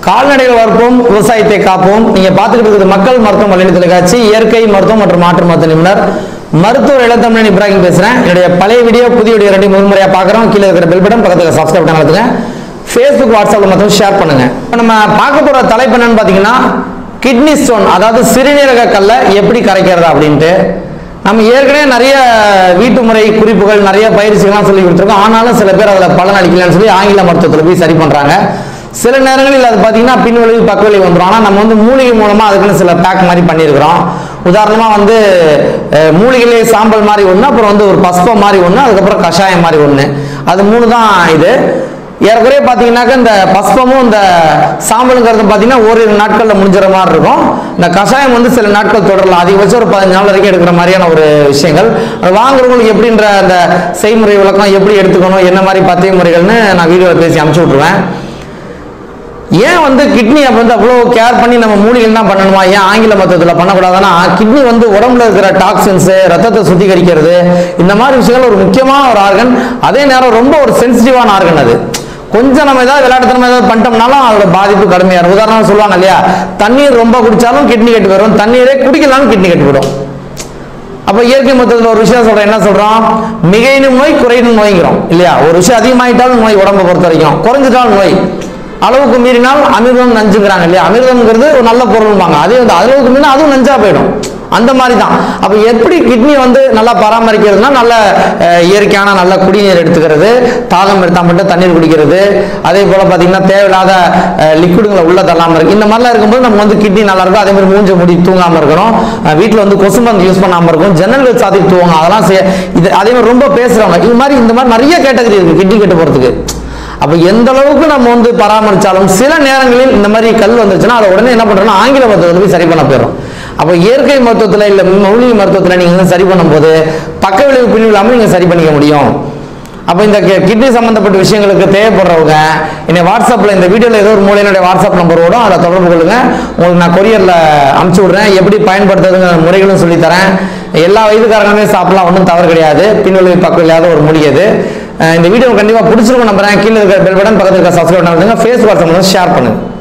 கால்நடைகள் வளர்ப்போம் விவசாயத்தை காப்போம் நீங்க பார்த்துக்கிட்டு இருக்கிறது மக்கள் மருத்துவம் வழிநடை தொலைக்காட்சி இயற்கை மருத்துவம் மற்றும் மாற்று மருத்துவ நிபுணர் மருத்துவர் இளத்தமிழன் இப்ராஹிம் பேசுறேன் என்னுடைய பழைய வீடியோ புதிய வீடியோ ரெண்டு முதன்முறையா பார்க்குறோம் கீழே இருக்கிற பெல் பட்டன் பக்கத்தில் சப்ஸ்கிரைப் பண்ண நடத்துங்க ஃபேஸ்புக் வாட்ஸ்அப்ல மட்டும் ஷேர் பண்ணுங்க இப்ப நம்ம பார்க்க போற தலைப்பு என்னன்னு பார்த்தீங்கன்னா கிட்னி ஸ்டோன் அதாவது சிறுநீரக கல்லை எப்படி கரைக்கிறது அப்படின்ட்டு நம்ம ஏற்கனவே நிறைய வீட்டு முறை குறிப்புகள் நிறைய பயிற்சிகள்லாம் சொல்லி கொடுத்துருக்கோம் ஆனாலும் சில பேர் அதில் பலன் அளிக்கலன்னு சொல்லி ஆங்கில மருத்துவத்தில் போய் சரி பண்ணுறாங்க சில நேரங்களில் அது பார்த்தீங்கன்னா பின்விளைவு பக்கவிளைவு வந்துடும் ஆனால் நம்ம வந்து மூலிகை மூலமாக அதுக்குன்னு சில பேக் மாதிரி பண்ணியிருக்கிறோம் உதாரணமாக வந்து அஹ், மூலிகையிலே சாம்பல் மாதிரி ஒன்று அப்புறம் வந்து ஒரு பஸ்பம் மாதிரி ஒன்று அதுக்கப்புறம் கஷாயம் மாதிரி ஒன்று அது மூணு தான் இது ஏறக்குறைய பார்த்தீங்கன்னாக்க இந்த பஸ்பமும் இந்த சாம்பலுங்கிறது பார்த்தீங்கன்னா ஓரிரு நாட்களில் முடிஞ்சிற மாதிரி இருக்கும் இந்த கஷாயம் வந்து சில நாட்கள் தொடரலாம் அதிகபட்சம் ஒரு பதினஞ்சு நாள் வரைக்கும் எடுக்கிற மாதிரியான ஒரு விஷயங்கள் அது வாங்குறவங்களுக்கு எப்படின்ற அந்த செய்முறை விளக்கம் எப்படி எடுத்துக்கணும் என்ன மாதிரி பத்திய முறைகள்னு நான் வீடியோவில் பேசி அனுப்பிச்சு விட்ருவேன் ஏன் வந்து கிட்னி வந்து அவ்வளோ கேர் பண்ணி நம்ம மூலிகள் தான் பண்ணணுமா ஏன் ஆங்கில மருத்துவத்தில் பண்ணக்கூடாதுன்னா கிட்னி வந்து உடம்புல இருக்கிற டாக்ஸின்ஸு ரத்தத்தை சுத்திகரிக்கிறது இந்த மாதிரி விஷயங்கள் ஒரு முக்கியமான ஒரு ஆர்கன் அதே நேரம் ரொம்ப ஒரு சென்சிட்டிவான ஆர்கன் அது கொஞ்சம் நம்ம ஏதாவது விளையாட்டுத்தனமா ஏதாவது பண்ணிட்டோம்னாலும் அதோட பாதிப்பு கடுமையாக இருக்கும் உதாரணம் சொல்லுவாங்க இல்லையா தண்ணீர் ரொம்ப குடிச்சாலும் கிட்னி கெட்டு போயிடும் தண்ணீரே குடிக்கலாலும் கிட்னி கெட்டு போயிடும் அப்ப இயற்கை மருத்துவத்தில் ஒரு விஷயம் சொல்றேன் என்ன சொல்றோம் மிகையினும் நோய் குறையினும் நோய்ங்கிறோம் இல்லையா ஒரு விஷயம் அதிகமாயிட்டாலும் நோய் உடம்பை பொறுத்த வரைக்கும் குறைஞ்சிட்டாலும் நோய் அளவுக்கு மீறினால் அமிர்தம் நஞ்சுங்கிறாங்க இல்லையா அமிர்தம்ங்கிறது ஒரு நல்ல பொருள்பாங்க அதே வந்து அளவுக்கு மீறினா அதுவும் நஞ்சா போயிடும் அந்த மாதிரி தான் அப்ப எப்படி கிட்னி வந்து நல்லா பராமரிக்கிறதுனா நல்ல அஹ், இயற்கையான நல்ல குடிநீர் எடுத்துக்கிறது தாகம் எடுத்தா மட்டும் தண்ணீர் குடிக்கிறது அதே போல பாத்தீங்கன்னா தேவையில்லாத லிக்விடுங்களை உள்ள தள்ளாம இருக்கு இந்த மாதிரிலாம் இருக்கும்போது நம்ம வந்து கிட்னி நல்லா இருக்கும் அதே மாதிரி மூஞ்ச முடி தூங்காம இருக்கணும் அஹ், வீட்டுல வந்து கொசு மருந்து யூஸ் பண்ணாம இருக்கும் ஜன்னல்கள் சாத்தி தூங்க அதெல்லாம் செய்ய இது அதே மாதிரி ரொம்ப பேசுறவங்க இது மாதிரி இந்த மாதிரி நிறைய கேட்டகரி இருக்கு கிட்னி கெட்டு போறதுக்கு அப்ப எந்த அளவுக்கு நம்ம வந்து பராமரிச்சாலும் சில நேரங்களில் இந்த மாதிரி கல் வந்துருச்சுன்னா அதை உடனே என்ன பண்றோம்னா ஆங்கில மருத்துவத்தில் போய் சரி பண்ண போயிடும் அப்ப இயற்கை மருத்துவத்துல இல்ல மூலிகை மருத்துவத்துல நீங்க வந்து சரி பண்ணும்போது பக்க விளைவு பின் இல்லாமல் நீங்க சரி பண்ணிக்க முடியும் அப்போ இந்த கிட்னி சம்பந்தப்பட்ட விஷயங்களுக்கு தேவைப்படுறவங்க என்னை வாட்ஸ்அப்பில் இந்த வீடியோவில் ஏதோ ஒரு மூலையினுடைய வாட்ஸ்அப் நம்பர் வரும் அதில் தொடர்பு கொள்ளுங்க உங்களுக்கு நான் கொரியரில் அனுப்பிச்சி விட்றேன் எப்படி பயன்படுத்துறதுங்கிற முறைகளும் சொல்லித்தரேன் எல்லா வயதுக்காரங்களுமே சாப்பிடலாம் ஒன்றும் தவறு கிடையாது பின்விளைவு பக்கம் இல்லாத ஒரு மூலிகை இது அஹ் இந்த வீடியோ கண்டிப்பாக பிடிச்சிருக்கும் நம்புறேன் கீழே இருக்கிற பெல் பட்டன் பக்கத்தில் இருக்க சப்ஸ்கிரைப் பண்ணுங்க ஃபேஸ் வாட்ஸ்அப் ஷேர் பண்ணுங்க